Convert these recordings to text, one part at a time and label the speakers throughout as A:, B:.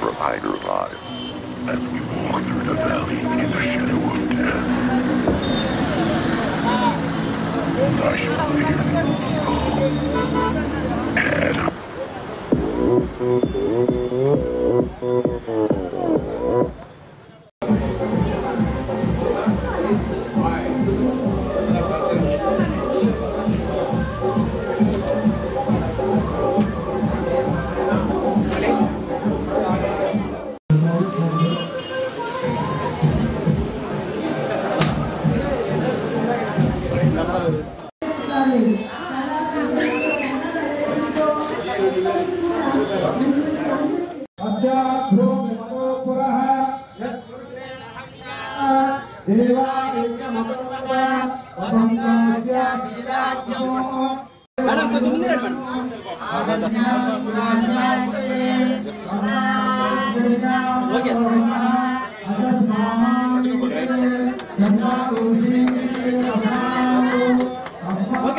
A: provider alive. As we walk through the valley in the shadow of death, I shall fear no evil. Adam.
B: अध्यात्मो मतो पुरः देवादित्यमतोदा वसन्तस्य शीलाज्ञो
C: madam కొంచెం ముందు రండి madam okay sir okay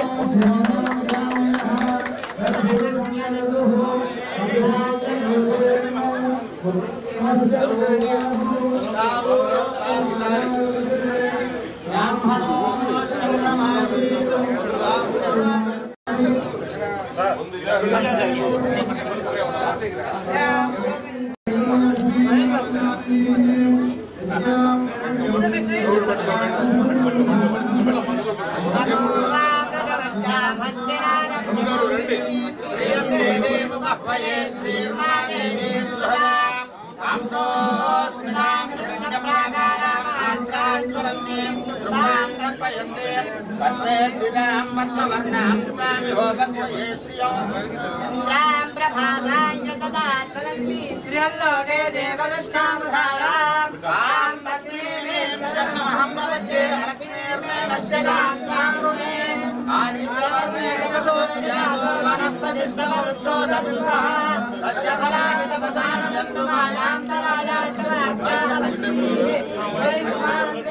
D: చంద్రాం ప్రభాసాయ తదాస్పదంతి శ్రీహల్లోకే దేవదష్టామధారాం సాం భక్తిమేం శరణమహం ప్రపద్యే లక్ష్మీర్మే నశ్యదాంతాం రుణే ఆదిత్యవర్ణే గమశోదయాదో వనస్పతిష్టవృక్షోదబిల్వః తస్య ఫలాని తపసాన జంతుమాయాంతరాయాచలాభ్యాన లక్ష్మీः వైకుమార్తె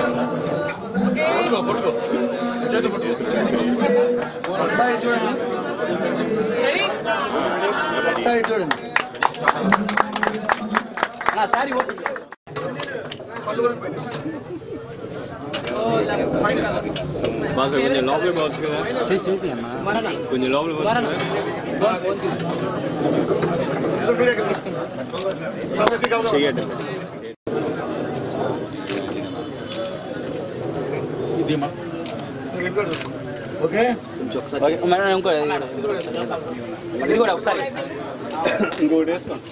C: ఒకసారి చూడండి ఒకసారి చూడండి నా సారీ ఓపెన్
E: బాగా కొంచెం లోపలికి పోవచ్చు కదా కొంచెం లోపలికి పోవచ్చు కదా చెయ్యండి
C: ఓకే మేడం ఇంకో ఇది కూడా ఒకసారి
E: ఇంకోటి వేసుకోండి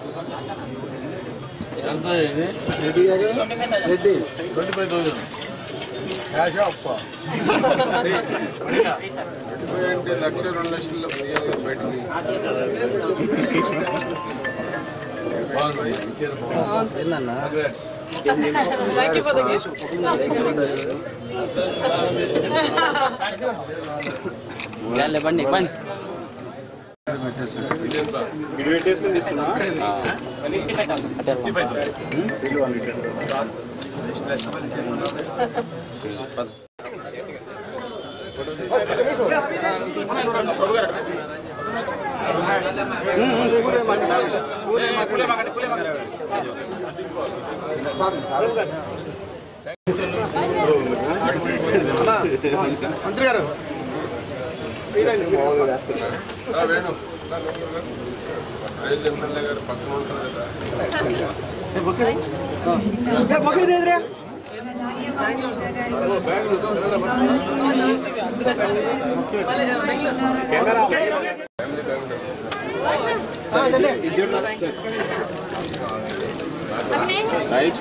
C: రెడ్డి
F: అంటే లక్ష రెండు లక్షల్లో వెయ్యాలి బయటికి
C: వెళ్ళే బండి బండి
E: ఇది పెట్టేసుకుని తీసుకున్నా
C: అటే వెళ్దాం.
E: మంత్రి గారు
F: రా వేణు రైలు ఎమ్మెల్యే గారు పక్కన ఉంటారు కదా
E: రైట్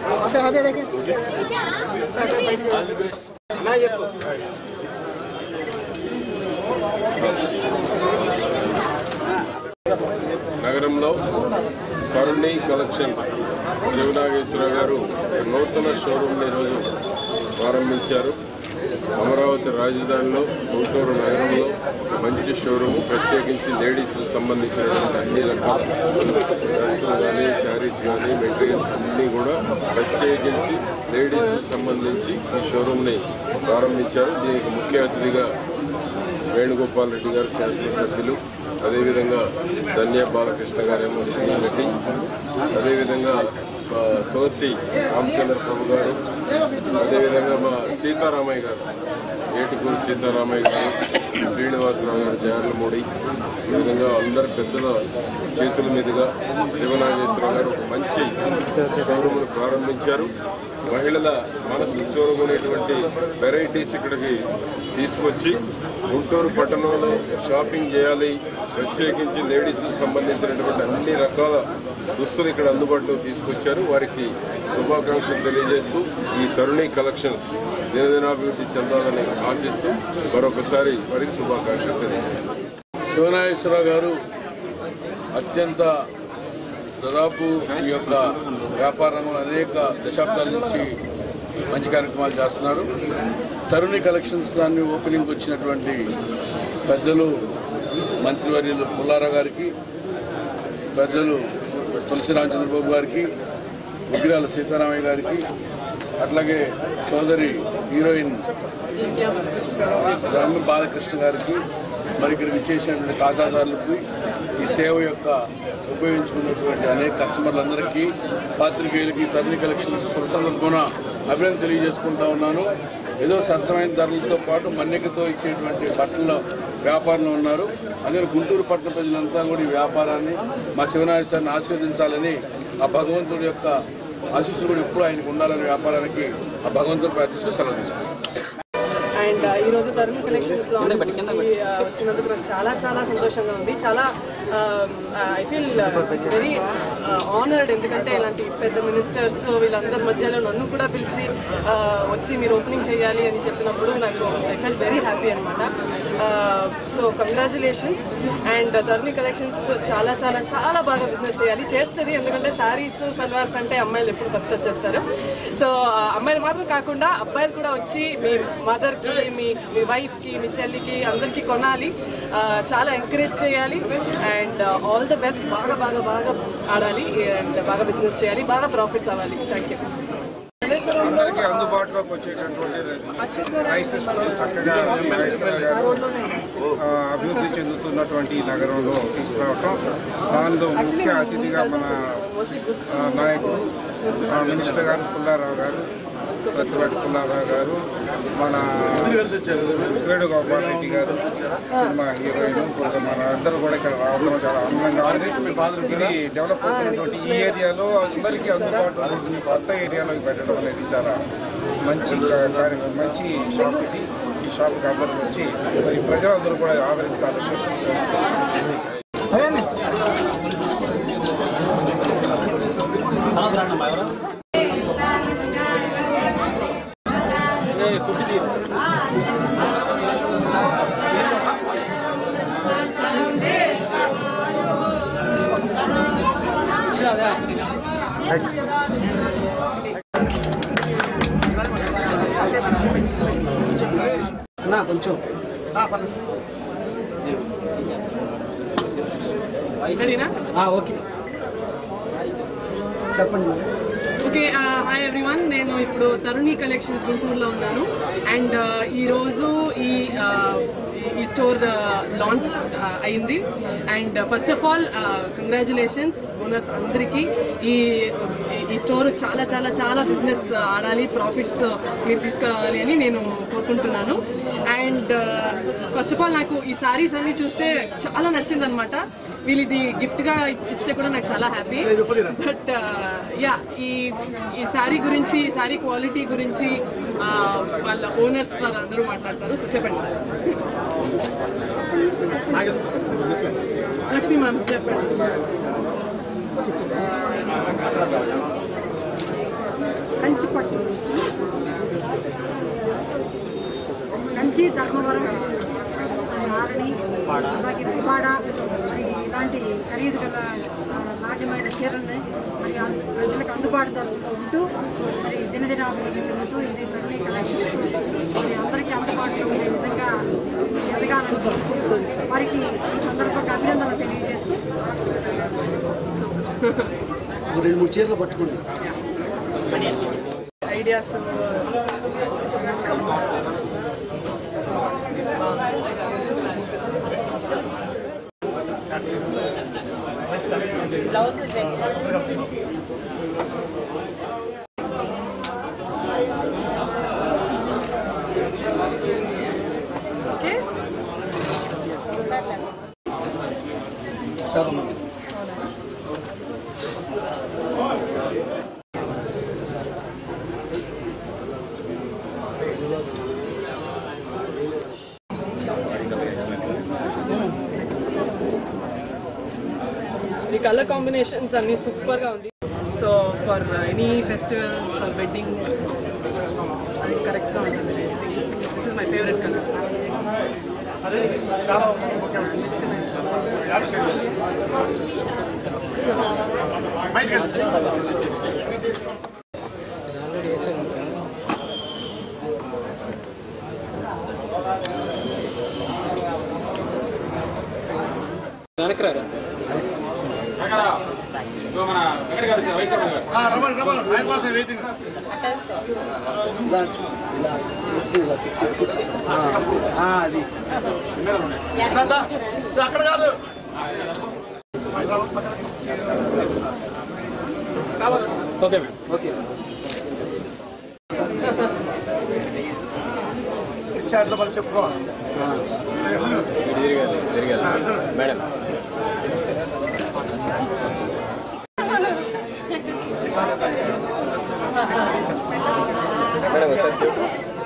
F: నగరంలో తరుణి కలెక్షన్స్ శివనాగేశ్వర గారు నూతన షోరూమ్ని ఈరోజు ప్రారంభించారు అమరావతి రాజధానిలో గుంటూరు నగరంలో మంచి షోరూమ్ ప్రత్యేకించి లేడీస్ సంబంధించినటువంటి అన్ని రకాల డ్రెస్సులు కానీ శారీస్ కానీ మెటీరియల్స్ అన్నీ కూడా ప్రత్యేకించి లేడీస్ సంబంధించి ఈ షోరూమ్ని ప్రారంభించారు దీనికి ముఖ్య అతిథిగా వేణుగోపాల్ రెడ్డి గారు శాసనసభ్యులు అదేవిధంగా ధన్య బాలకృష్ణ గారేమో సీనియర్ నటి అదేవిధంగా మా తులసి రామచంద్ర ప్రభు గారు అదేవిధంగా మా సీతారామయ్య గారు ఏటుకూరు సీతారామయ్య గారు శ్రీనివాసరావు గారు జార్లమూడి ఈ విధంగా అందరి పెద్దల చేతుల మీదుగా శివనాగేశ్వరరావు గారు ఒక మంచి షోరూమ్ను ప్రారంభించారు మహిళల మనసు చూరగొనేటువంటి వెరైటీస్ ఇక్కడికి తీసుకొచ్చి గుంటూరు పట్టణంలో షాపింగ్ చేయాలి ప్రత్యేకించి లేడీస్ సంబంధించినటువంటి అన్ని రకాల దుస్తులు ఇక్కడ అందుబాటులో తీసుకొచ్చారు వారికి శుభాకాంక్షలు తెలియజేస్తూ ఈ తరుణి కలెక్షన్స్ దినదినాభివృద్ధి చెందాలని ఆశిస్తూ మరొకసారి వారికి శుభాకాంక్షలు తెలియజేస్తాం శివనాగేశ్వరరావు గారు అత్యంత దాదాపు ఈ యొక్క వ్యాపార రంగంలో అనేక దశాబ్దాల నుంచి మంచి కార్యక్రమాలు చేస్తున్నారు తరుణి కలెక్షన్స్ దాన్ని ఓపెనింగ్ వచ్చినటువంటి పెద్దలు మంత్రివర్యులు పుల్లారావు గారికి పెద్దలు తులసి రామచంద్రబాబు గారికి ఉగ్రాల సీతారామయ్య గారికి అట్లాగే సోదరి హీరోయిన్ రమ్య బాలకృష్ణ గారికి మరి ఇక్కడికి ఇచ్చేసినటువంటి ఖాతాదారులకు ఈ సేవ యొక్క ఉపయోగించుకున్నటువంటి అనేక కస్టమర్లందరికీ పాత్రికేయులకి తరుణి కలెక్షన్స్ శుభ సందర్భంగా అభినందన తెలియజేసుకుంటా ఉన్నాను ఏదో సరసమైన ధరలతో పాటు మన్నికతో ఇచ్చేటువంటి బట్టల వ్యాపారంలో ఉన్నారు అందుకని గుంటూరు పట్టణ ప్రజలంతా కూడా ఈ వ్యాపారాన్ని మా శివనాయసాన్ని ఆశీర్వదించాలని ఆ భగవంతుడి యొక్క ఆశీస్సులు కూడా ఎప్పుడు ఆయనకు ఉండాలని వ్యాపారానికి ఆ భగవంతుడు ప్రార్థిస్తూ సెలవు తీసుకుంటాం
G: అండ్ ఈ రోజు తరుణ్ కలెక్షన్స్ లో వచ్చినందుకు నాకు చాలా చాలా సంతోషంగా ఉంది చాలా ఐ ఫీల్ వెరీ ఆనర్డ్ ఎందుకంటే ఇలాంటి పెద్ద మినిస్టర్స్ వీళ్ళందరి మధ్యలో నన్ను కూడా పిలిచి ఆ, వచ్చి మీరు ఓపెనింగ్ చేయాలి అని చెప్పినప్పుడు నాకు ఐ ఫెల్ వెరీ హ్యాపీ అనమాట so congratulations and Dharani collections చాలా చాలా చాలా బాగా బిజినెస్ చేయాలి చేస్తుంది ఎందుకంటే శారీస్ సల్వార్స్ అంటే అమ్మాయిలు ఎప్పుడు ఫస్ట్ వచ్చేస్తారు సో అమ్మాయిలు మాత్రం కాకుండా అబ్బాయిలు కూడా వచ్చి మీ మదర్కి మీ మీ వైఫ్కి మీ చెల్లికి అందరికీ కొనాలి ఆ, చాలా ఎంకరేజ్ చేయాలి అండ్ ఆల్ ద బెస్ట్ బాగా బాగా బాగా ఆడాలి అండ్ బాగా బిజినెస్ చేయాలి బాగా ప్రాఫిట్స్ అవ్వాలి థ్యాంక్ యూ
H: అందరికీ అందుబాటులోకి వచ్చేటటువంటి ప్రైసెస్తో చక్కగా నాగేశ్వర గారు ఆ, అభివృద్ధి చెందుతున్నటువంటి ఈ నగరంలో తీసుకురావటం దానిలో ముఖ్య అతిథిగా మన ఆ, నాయకుడు ఆ, మినిస్టర్ గారు పుల్లారావు గారు ప్రతిపాటి పుల్లారావు గారు మన వేణుగోపాల్ రెడ్డి గారు సినిమా హీరోయిన్ కూడా మన అందరూ కూడా ఇక్కడ రావడం చాలా ఆనందంగా ఉంది ఇది డెవలప్ అవుతున్నటువంటి ఈ ఏరియాలో అందరికీ అందుబాటులో ఉంటుంది. కొత్త ఏరియాలోకి పెట్టడం అనేది చాలా మంచి కా- కార్యక్రమం మంచి షాప్ ఇది ఈ షాప్కి అందరూ వచ్చి మరి ప్రజలందరూ కూడా ఆదరించాలని
C: నా కొంచెం
G: రెడీనా
C: ఆ, ఓకే చెప్పండి
G: ఓకే హాయ్ ఎవ్రీవన్ నేను ఇప్పుడు తరుణి కలెక్షన్స్ గుంటూరులో ఉన్నాను అండ్ ఈ రోజు ఈ uh, ఈ స్టోర్ లాంచ్ అయింది and first of all congratulations owners అందరికీ ఈ ఈ స్టోర్ చాలా చాలా చాలా బిజినెస్ ఆడాలి ప్రాఫిట్స్ మీరు తీసుకురావాలి అని నేను కోరుకుంటున్నాను అండ్ ఫస్ట్ ఆఫ్ ఆల్ నాకు ఈ సారీస్ అన్ని చూస్తే చాలా నచ్చింది అనమాట వీళ్ళు ఇది గిఫ్ట్ గా ఇస్తే కూడా నాకు చాలా హ్యాపీ బట్ యా ఈ ఈ శారీ గురించి ఈ శారీ క్వాలిటీ గురించి ఆ, వాళ్ళ ఓనర్స్ వాళ్ళందరూ మాట్లాడతారు సో చెప్పండి లక్ష్మీ మ్యామ్ చెప్పండి
I: కంచి పట్టు కంచి ధర్మవరం సారణి అలాగే ఉప్పాడ మరి ఇలాంటి ఖరీదు గల ఆ, నాణ్యమైన చీరల్ని మరి అం- ప్రజలకు అందుబాటు ధరలతో ఉంటూ మరి దినదిన అభివృద్ధి చెందుతూ ఇది ప్రతి కలెక్షన్స్ మరి అందరికీ అందుబాటులో ఉండే విధంగా ఎదగాలని కోరుకుంటూ వారికి ఈ సందర్భంగా అభినందనలు తెలియజేస్తూ
C: రెండు మూడు చీరలు పట్టుకోండి
G: ఐడియాస్ ఓకే
C: సార్ అమ్మా.
G: ఈ కలర్ కాంబినేషన్స్ అన్ని సూపర్ గా ఉంది so for any festivals or wedding అది కరెక్ట్ గా ఉంటుంది this is my favourite colour
C: already వేసాను వెనక్కి రారా ఇలా ఇలా చేతి ఇలా తిప్పేసి ఆ, ఆ, అది
B: అక్కడ కాదు
C: ఓకే మేడం ఓకే
B: చాట్లో మనం చెప్పుకోవాలి
E: మేడం మేడం ఒకసారి చూడు.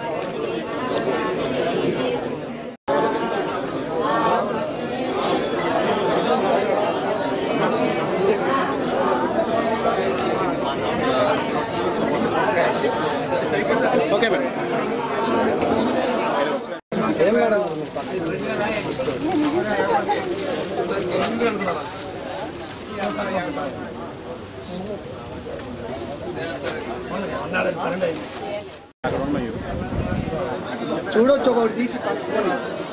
C: ఓకే మేడం ఏం మేడం చూడొచ్చు ఒకటి తీసి పట్టుకొని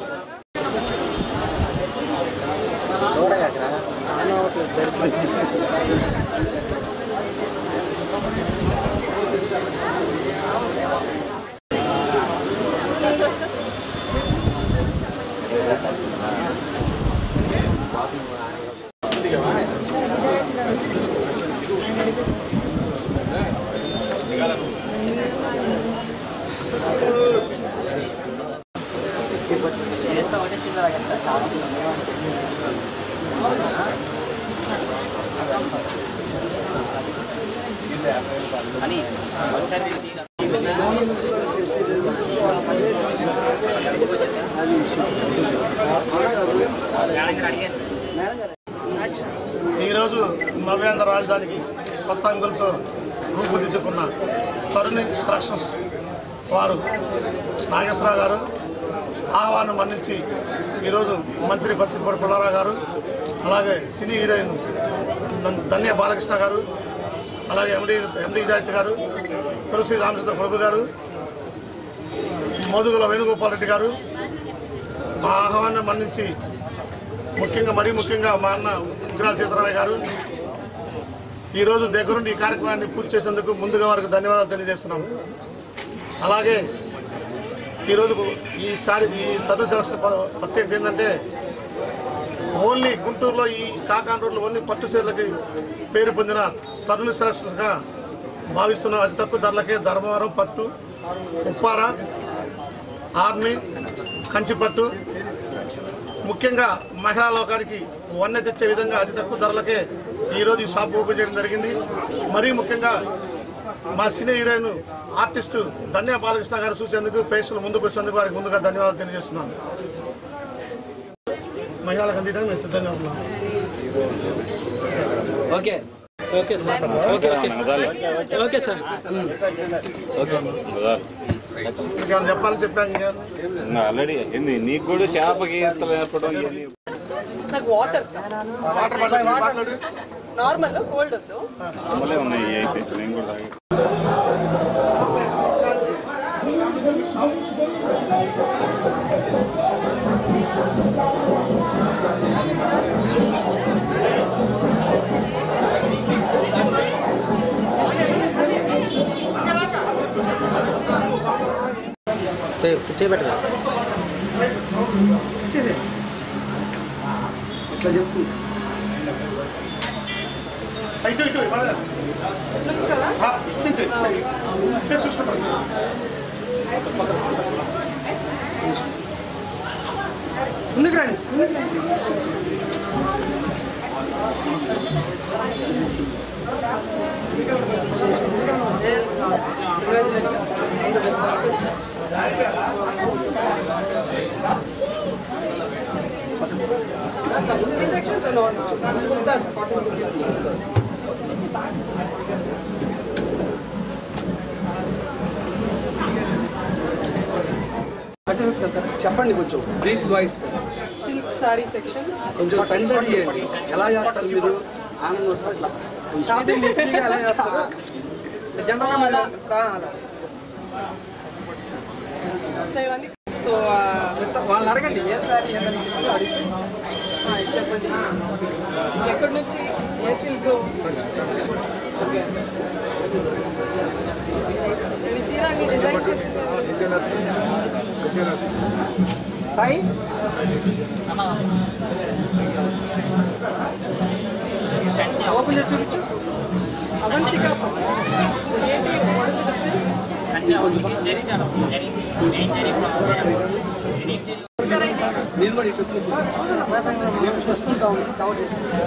B: ఈరోజు నవ్యాంధ్ర రాజధానికి కొత్త అంగులతో రూపుదిద్దుకున్న తరుణి ఇన్స్ట్రక్షన్స్ వారు నాగేశ్వరరావు గారు ఆహ్వానం అందించి ఈరోజు మంత్రి పత్తిపూడి పుల్లారావు గారు అలాగే సినీ హీరోయిన్ ధన్- ధన్య బాలకృష్ణ గారు అలాగే ఎండి ఎండి హిదాయత్ గారు తులసి రామచంద్ర ప్రభు గారు మోదుగుల వేణుగోపాల్ రెడ్డి గారు మా ఆహ్వానం మన్నించి ముఖ్యంగా మరీ ముఖ్యంగా మా అన్న ఉగ్రాల సీతారామయ్య గారు ఈరోజు దగ్గరుండి ఈ కార్యక్రమాన్ని పూర్తి చేసినందుకు ముందుగా వారికి ధన్యవాదాలు తెలియజేస్తున్నాము అలాగే ఈరోజు ఈసారి ఈ తదు సెలక్షన్ ప- ప్రత్యేకత ఏంటంటే ఓన్లీ గుంటూరులో ఈ కాకాన్ రోడ్లో ఓన్లీ పట్టు చీరలకి పేరు పొందిన తరుణి సెలక్షన్స్గా భావిస్తున్నాం అతి తక్కువ ధరలకే ధర్మవరం పట్టు ఉప్పార ఆర్మీ కంచిపట్టు ముఖ్యంగా మహిళా లోకానికి వన్నె తెచ్చే విధంగా అతి తక్కువ ధరలకే ఈరోజు ఈ షాప్ ఓపెన్ చేయడం జరిగింది మరీ ముఖ్యంగా మా cine heroine artist Dhanya Balakrishna garu చూసేందుకు పేషెంట్లు ముందుకు వచ్చేందుకు వారికి ముందుగా ధన్యవాదాలు తెలియజేస్తున్నాను మహిళలకు అందించడానికి మేము సిద్ధంగా ఉన్నాం
C: okay okay sir okay okay okay sir
E: okay మజార్.
B: ఇంకేమైనా చెప్పాలని చెప్పాను ఇంకా
E: ఇంకా ఆల్రెడీ ఏంది నీకు కూడా చేప గీతలు ఏర్పడడం ఇవన్నీ
G: నాకు వాటర్
B: వాటర్ బాటిల్ మాట్లాడు
G: నార్మల్ కోల్డ్ వద్దు
E: మామూలే ఉన్నాయి ఇవి అయితే నేను కూడా తాగి
C: చేయబెట్టగా ఇట్లా చెప్పు
B: ఇటు ఇటు మన
G: నుంచి కదా
B: ఆ, ఇటు నుంచి ఇటు చూసుకుంటాను
C: ముందుకు రండి
G: ఎస్ ఈ సెక్షన్ కుర్తాస్ కాటన్ కుర్తాస్
C: అటు ఇటు వెళ్తారా? చెప్పండి కొంచెం brief voice
G: silk sari section
C: కొంచెం సందడి చేయండి ఎలా చేస్తారు మీరు ఆనందం వస్తారు ఇట్లా షాపింగ్ ఫ్రీగా ఎలా చేస్తారా జనరల్గా మీరు ఇప్పుడు అలా.
G: సో ఇవన్నీ సో
C: వాళ్ళని అడగండి ఏం సారీ ఏంటని చెప్పి అడిగితే
G: చెప్పండి ఎక్కడి నుంచి ఏ సిల్క్ ఓకే ఈ చీర అన్ని డిజైన్ చేసి
C: సాయి ఓపెన్ చేసి చూపించు
G: అవంతిక ఏంటి what is the difference?
C: నేను కూడా ఇటు వచ్చేసి మేము చూసుకుంటాం కవర్ చేసుకుంటాం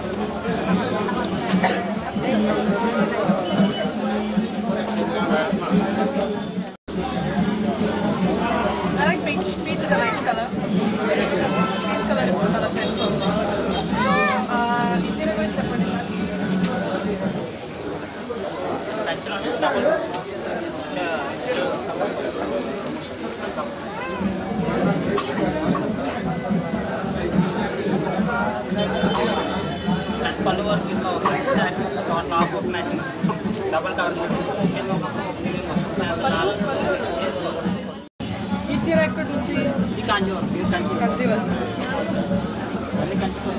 G: I like peach. Peach is a nice color. Peach color is చాలా trend లో ఉంది. So, uh, ఈ చీర గురించి చెప్పండి సార్
J: పళ్ళు వరకు ఇంకా వస్తుంది టాప్ ఒక మ్యాచింగ్ డబుల్ కవర్
G: పళ్ళు పళ్ళు ఈ చీర ఎక్కడి నుంచి
J: ఈ కాంజీవరం ప్యూర్ కాంజీవరం
G: కంజీవరం
J: అన్ని కంచిపోయి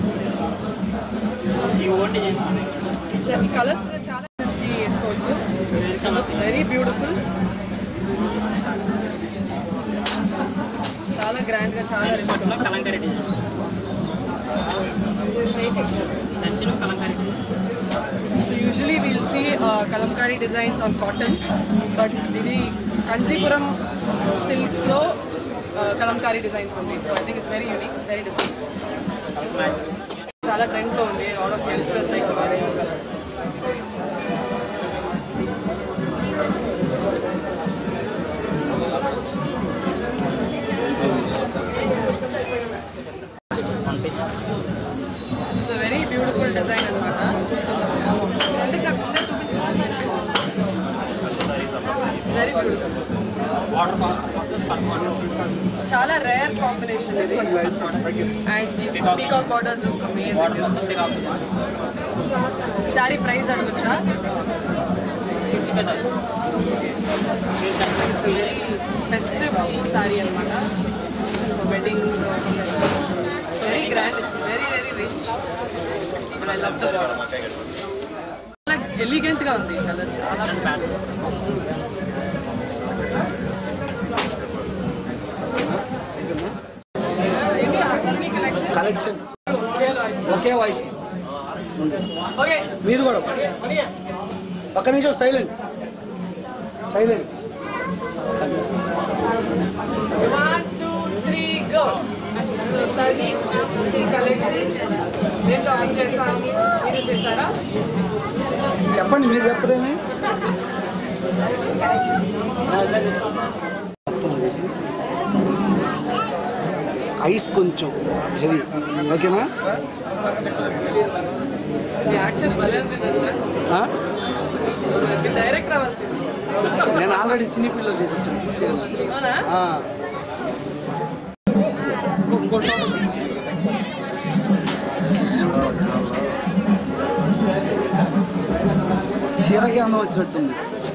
J: ఈ ఓన్లీ చేసుకున్నాయి
G: ఈ కలర్స్ చాలా మంచి వేసుకోవచ్చు వెరీ బ్యూటిఫుల్ చాలా గ్రాండ్ గా చాలా రిచ్
J: పట్టులో కలంకారీ డిజైన్ కంచిలో Kalamkari design
G: So usually we'll see uh, kalamkari designs on cotton, but ఇది కంచీపురం సిల్క్స్ లో కలంకారీ డిజైన్స్ ఉంది so I think it's very unique it's very different చాలా ట్రెండ్ లో ఉంది all of youngsters like
J: one piece
G: it's very beautiful design అనమాట ఎందుకు నాకు ముందే చూపించాలి వెరీ బ్యూటిఫుల్
J: వాటర్ బాక్స్
G: చాలా రేర్ కాంబినేషన్ ఇది and this peacock borders look amazing sari price అడగొచ్చా ఫెస్టివ్ సారీ అనమాట wedding very grand it's very very rich I love the చాలా ఎలిగెంట్ గా ఉంది కలర్ చాలా ఏంటి academy collection
C: collections okay voice
G: okay
C: మీరు కూడా ఒక్క నిమిషం silent silent
G: one two three go so Sunny ఈ కలెక్షన్స్ నేను షాపింగ్ చేస్తాను మీరు చేశారా
C: చెప్పండి మీరు చెప్పరేమి ఐస్ కొంచెం హెవీ ఓకేనా
G: మీ యాక్షన్ భలే ఉంది తెలుసా
C: ఆ?
G: మీరు డైరెక్ట్ రావాల్సింది
C: నేను ఆల్రెడీ సినీ ఫీల్డ్లో చేసి వచ్చాను
G: అవునా
C: ఆ. ఇంకో షాట్ ఉంది. చీరకి అందం వచ్చినట్టుంది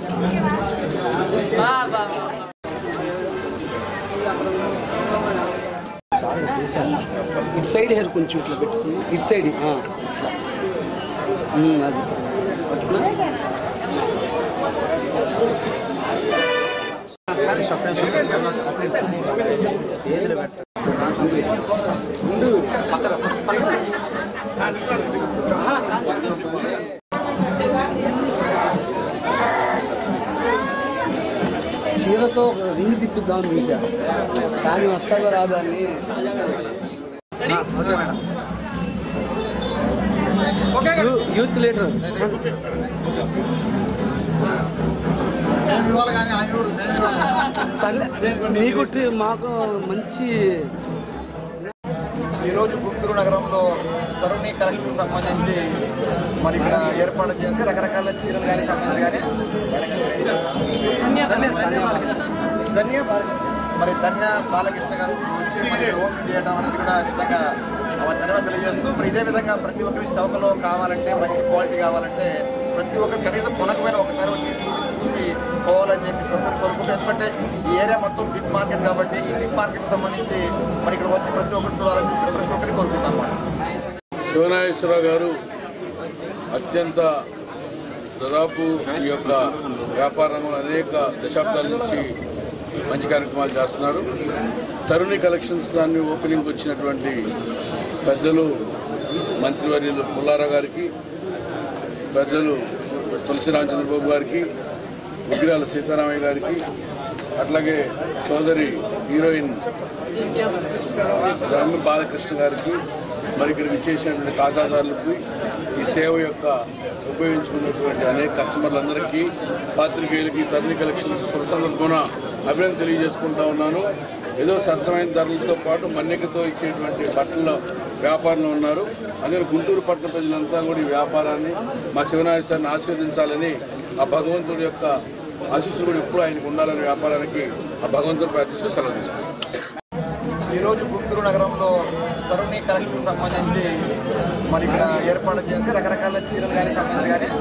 G: బా బా
C: చాలా చేశాను ఇటు సైడ్ హెయిర్ కొంచెం ఇట్లా పెట్టుకుని ఇటు సైడ్ ఆ, ఇట్లా ఉమ్, అది ఓకేనా ఉండు పక్కన పక్కన తో ఒక రింగ్ తిప్పిద్దామని చూసా కానీ వస్తాగో రాదు అని యూ- యూత్ లీడర్ సర్లే మీకు టి- మాకు మంచి
K: ఈరోజు గుంటూరు నగరంలో తరుణి కలెక్షన్ సంబంధించి మరి ఇక్కడ ఏర్పాటు చేస్తే రకరకాల చీరలు కానీ సంబంధించి కానీ ధన్య మరి ధన్య బాలకృష్ణ గారు వచ్చి మరి ఇక్కడ ఓపెన్ చేయడం అనేది కూడా నిజంగా ధన్యవాదాలు తెలియజేస్తూ మరి ఇదే విధంగా ప్రతి ఒక్కరి చౌకలో కావాలంటే మంచి క్వాలిటీ కావాలంటే ప్రతి ఒక్కరు కనీసం కొనకపోయినా ఒకసారి వచ్చి చూసి పోవాలని చెప్పి కోరుకుంటూ ఎందుకంటే ఈ ఏరియా మొత్తం బిగ్ మార్కెట్ కాబట్టి ఈ బిగ్ మార్కెట్ సంబంధించి మరి ఇక్కడ వచ్చి ప్రతి ఒక్కరు చూడాలని చెప్పి ప్రతి ఒక్కరికి కోరుకుంటాం అన్నమాట
F: శివనాగేశ్వరరావు గారు అత్యంత దాదాపు ఈ యొక్క వ్యాపార రంగంలో అనేక దశాబ్దాల నుంచి మంచి కార్యక్రమాలు చేస్తున్నారు తరుణి కలెక్షన్స్ దాన్ని ఓపెనింగ్ వచ్చినటువంటి పెద్దలు మంత్రివర్యులు పుల్లారావు గారికి పెద్దలు తులసి రామచంద్రబాబు గారికి ఉగ్రాల సీతారామయ్య గారికి అట్లాగే సోదరి హీరోయిన్ రమ్య బాలకృష్ణ గారికి మరి ఇక్కడ విచ్చేసినటువంటి ఖాతాదారులకు ఈ సేవ యొక్క ఉపయోగించుకున్నటువంటి అనేక కస్టమర్లందరికీ పాత్రికేయులకి తరుణి కలెక్షన్స్ శుభ సందర్భమున అభినందన తెలియజేసుకుంటా ఉన్నాను ఏదో సరసమైన ధరలతో పాటు మన్నికతో ఇచ్చేటువంటి బట్టల వ్యాపారంలో ఉన్నారు అందుకని గుంటూరు పట్టణ ప్రజలంతా కూడా ఈ వ్యాపారాన్ని మా శివనాయసాన్ని ఆశీర్వదించాలని ఆ భగవంతుడి యొక్క ఆశీస్సులు కూడా ఎప్పుడు ఆయనకు ఉండాలని వ్యాపారానికి ఆ భగవంతుడు ప్రార్థిస్తూ సెలవు తీసుకుంటాం
K: ఈరోజు గుంటూరు నగరంలో తరుణి కలెక్షన్ సంబంధించి మరి ఇక్కడ ఏర్పాటు చేస్తే రకరకాల చీరలు కానీ సంబంధించి కానీ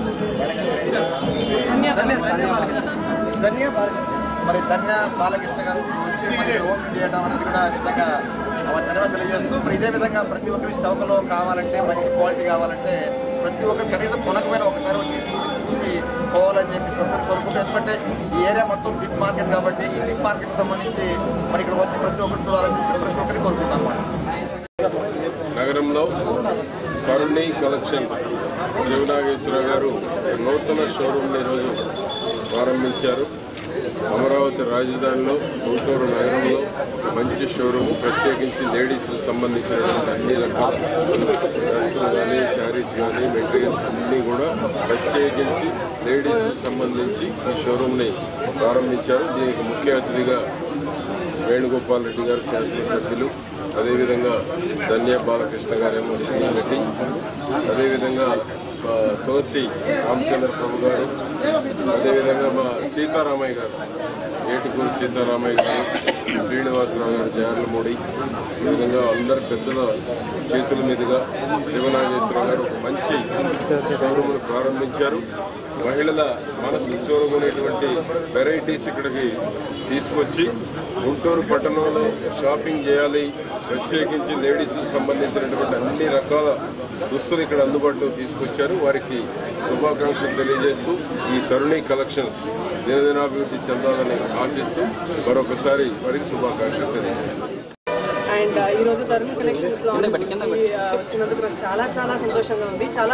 K: ధన్య మరి ధన్య బాలకృష్ణ గారు వచ్చి మరి ఇక్కడ ఓపెన్ చేయడం అనేది కూడా నిజంగా ధన్యవాదాలు తెలియజేస్తూ మరి ఇదే విధంగా ప్రతి ఒక్కరి చౌకలో కావాలంటే మంచి క్వాలిటీ కావాలంటే ప్రతి ఒక్కరు కనీసం కొనకపోయినా ఒకసారి వచ్చి చూసి పోవాలని చెప్పి ప్రతి ఒక్కరు కోరుకుంటూ ఎందుకంటే ఈ ఏరియా మొత్తం బిగ్ మార్కెట్ కాబట్టి ఈ బిగ్ మార్కెట్ సంబంధించి మరి ఇక్కడ వచ్చి ప్రతి ఒక్కరు చూడాలని చెప్పి ప్రతి ఒక్కరికి కోరుకుంటాం అన్నమాట
L: నగరంలో తరుణి కలెక్షన్స్ శివనాగేశ్వర గారు నూతన షోరూమ్ ఈరోజు ప్రారంభించారు అమరావతి రాజధానిలో గుంటూరు నగరంలో మంచి షోరూమ్ ప్రత్యేకించి లేడీస్ సంబంధించినటువంటి అన్ని రకాల డ్రెస్సులు కానీ శారీస్ కానీ మెటీరియల్స్ అన్నీ కూడా ప్రత్యేకించి లేడీస్ సంబంధించి ఈ షోరూమ్ని ప్రారంభించారు దీనికి ముఖ్య అతిథిగా వేణుగోపాల్ రెడ్డి గారు శాసనసభ్యులు అదేవిధంగా ధన్య బాలకృష్ణ గారేమో సినీ నటి అదేవిధంగా ఆ, తులసి రామచంద్ర ప్రభు గారు అదేవిధంగా మా సీతారామయ్య గారు ఏటుకూరు సీతారామయ్య గారు శ్రీనివాసరావు గారు జయార్లమూడి ఈ విధంగా అందరి పెద్దల చేతుల మీదుగా శివనాగేశ్వర గారు ఒక మంచి షోరూమ్ను ప్రారంభించారు మహిళల మనసు చూరగొనేటువంటి వెరైటీస్ ఇక్కడికి తీసుకొచ్చి గుంటూరు పట్టణంలో షాపింగ్ చేయాలి ప్రత్యేకించి లేడీస్ సంబంధించినటువంటి అన్ని రకాల దుస్తులు ఇక్కడ అందుబాటులోకి తీసుకొచ్చారు వారికి శుభాకాంక్షలు తెలియజేస్తూ ఈ తరుణి కలెక్షన్స్ దినదినాభివృద్ధి చెందాలని ఆశిస్తూ మరొకసారి వారికి శుభాకాంక్షలు తెలియజేస్తున్నాను
G: అండ్ ఈ రోజు తరుణ్ కలెక్షన్స్ లో వచ్చినందుకు నాకు చాలా చాలా సంతోషంగా ఉంది చాలా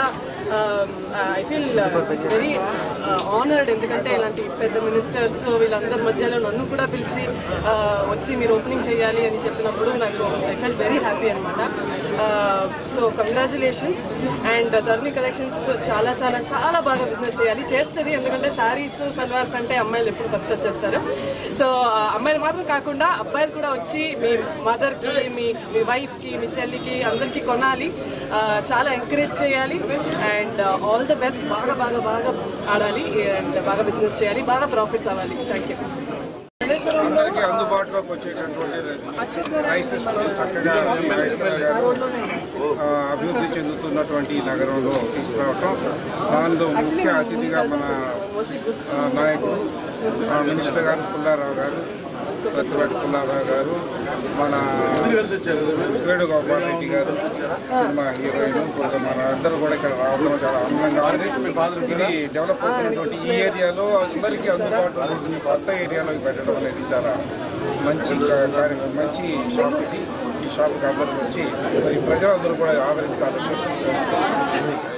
G: ఐ ఫీల్ వెరీ ఆనర్డ్ ఎందుకంటే ఇలాంటి పెద్ద మినిస్టర్స్ వీళ్ళందరి మధ్యలో నన్ను కూడా పిలిచి uh, వచ్చి మీరు ఓపెనింగ్ చేయాలి అని చెప్పినప్పుడు నాకు ఐ ఫెల్ వెరీ హ్యాపీ అనమాట so congratulations and Dharani collections చాలా చాలా చాలా బాగా బిజినెస్ చేయాలి చేస్తుంది ఎందుకంటే శారీస్ సల్వార్స్ అంటే అమ్మాయిలు ఎప్పుడు ఫస్ట్ వచ్చేస్తారు సో అమ్మాయిలు మాత్రం కాకుండా అబ్బాయిలు కూడా వచ్చి మీ మదర్కి మీ మీ వైఫ్కి మీ చెల్లికి అందరికీ కొనాలి ఆ, చాలా ఎంకరేజ్ చేయాలి అండ్ ఆల్ ద బెస్ట్ బాగా బాగా బాగా ఆడాలి అండ్ బాగా బిజినెస్ చేయాలి బాగా ప్రాఫిట్స్ అవ్వాలి థ్యాంక్ యూ
H: అందరికీ అందుబాటులోకి వచ్చేటటువంటి ప్రైసెస్ చక్కగా నాగేశ్వర గారు ఆ, అభివృద్ధి చెందుతున్నటువంటి ఈ నగరంలో తీసుకురావటం దానిలో ముఖ్య అతిథిగా మన ఆ, నాయకుడు ఆ, మినిస్టర్ గారు పుల్లారావు గారు ప్రతిభట్ పుల్లారావు గారు మన వేణుగోపాల్ రెడ్డి గారు సినిమా హీరోయిన్ కొంత మన అందరూ కూడా ఇక్కడ రావడం చాలా ఆనందంగా ఉంది ఇది డెవలప్ అవుతున్నటువంటి ఈ ఏరియాలో అందరికీ అందుబాటులో ఉన్న కొత్త ఏరియాలోకి పెట్టడం అనేది చాలా మంచి కా- కార్యక్రమం మంచి షాప్ ఇది ఈ షాప్కి అందరూ వచ్చి మరి ప్రజలందరూ కూడా ఆదరించాలని